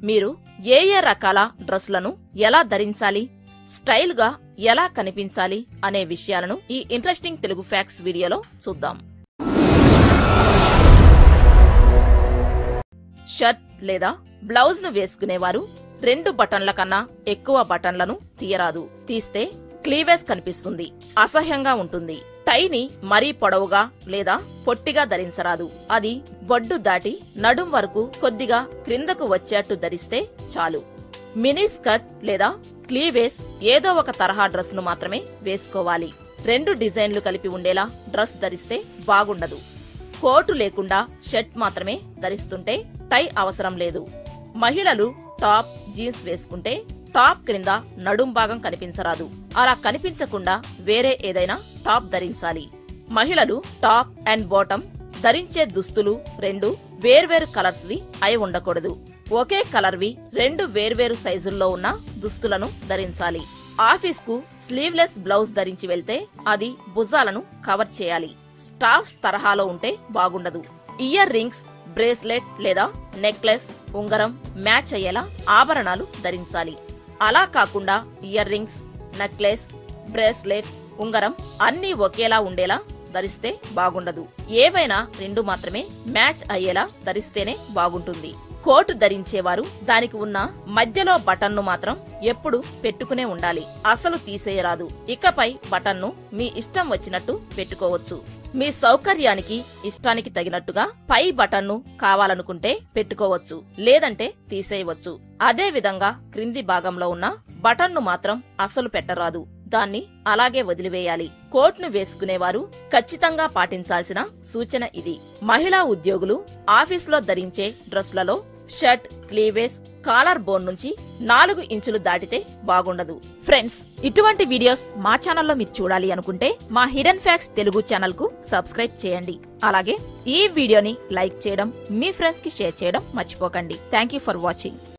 మీరు ఏ ఏ రకాల డ్రెస్లను ఎలా ధరించాలి స్టైల్ గా ఎలా కనిపించాలి అనే విషయాలను ఈ ఇంట్రెస్టింగ్ తెలుగు ఫ్యాక్స్ వీడియోలో చూద్దాం షర్ట్ లేదా బ్లౌజ్ ను వేసుకునేవారు రెండు బటన్ల కన్నా ఎక్కువ బటన్లను తీయరాదు తీస్తే క్లీవేజ్ కనిపిస్తుంది అసహ్యంగా ఉంటుంది టైని మరీ పొడవుగా లేదా పొట్టిగా ధరించరాదు అది బొడ్డు దాటి నడుం వరకు కొద్దిగా క్రిందకు వచ్చేట్టు ధరిస్తే చాలు మినీ స్కర్ట్ లేదా క్లీవేజ్ ఏదో ఒక తరహా డ్రెస్ ను మాత్రమే వేసుకోవాలి రెండు డిజైన్లు కలిపి ఉండేలా డ్రెస్ ధరిస్తే బాగుండదు కోటు లేకుండా షర్ట్ మాత్రమే ధరిస్తుంటే టై అవసరం లేదు మహిళలు టాప్ జీన్స్ వేసుకుంటే టాప్ క్రింద నడుం భాగం కనిపించరాదు అలా కనిపించకుండా వేరే ఏదైనా టాప్ ధరించాలి మహిళలు టాప్ అండ్ బాటమ్ ధరించే దుస్తులు రెండు వేర్వేరు కలర్స్ వి అయి ఉండకూడదు ఒకే కలర్ వి రెండు వేర్వేరు సైజుల్లో ఉన్న దుస్తులను ధరించాలి ఆఫీస్ కు స్లీవ్లెస్ బ్లౌజ్ ధరించి వెళ్తే అది భుజాలను కవర్ చేయాలి స్టాఫ్స్ తరహాలో ఉంటే బాగుండదు ఇయర్ రింగ్స్ బ్రేస్లెట్ లేదా నెక్లెస్ ఉంగరం మ్యాచ్ అయ్యేలా ఆభరణాలు ధరించాలి అలా కాకుండా ఇయర్ రింగ్స్ నెక్లెస్ బ్రేస్లెట్ ఉంగరం అన్నీ ఒకేలా ఉండేలా ధరిస్తే బాగుండదు ఏవైనా రెండు మాత్రమే మ్యాచ్ అయ్యేలా ధరిస్తేనే బాగుంటుంది కోటు ధరించేవారు దానికి ఉన్న మధ్యలో బటన్ను మాత్రం ఎప్పుడు పెట్టుకునే ఉండాలి అసలు తీసేయరాదు ఇకపై బటన్ను మీ ఇష్టం వచ్చినట్టు పెట్టుకోవచ్చు మీ సౌకర్యానికి ఇష్టానికి తగినట్టుగా పై బటన్ను కావాలనుకుంటే పెట్టుకోవచ్చు లేదంటే తీసేయవచ్చు అదే విధంగా క్రింది భాగంలో ఉన్న బటన్ను మాత్రం అస్సలు పెట్టరాదు దాన్ని అలాగే వదిలివేయాలి కోట్ను వేసుకునేవారు ఖచ్చితంగా పాటించాల్సిన సూచన ఇది మహిళా ఉద్యోగులు ఆఫీసులో ధరించే డ్రెస్లలో షర్ట్ క్లీవేజ్ కాలర్ బోన్ నుంచి నాలుగు ఇంచులు దాటితే బాగుండదు ఫ్రెండ్స్ ఇటువంటి వీడియోస్ మా ఛానల్లో మీరు చూడాలి అనుకుంటే మా హిడెన్ ఫ్యాక్స్ తెలుగు ఛానల్ కు సబ్స్క్రైబ్ చేయండి అలాగే ఈ వీడియోని లైక్ చేయడం మీ ఫ్రెండ్స్ కి షేర్ చేయడం మర్చిపోకండి థ్యాంక్ యూ ఫర్ వాచింగ్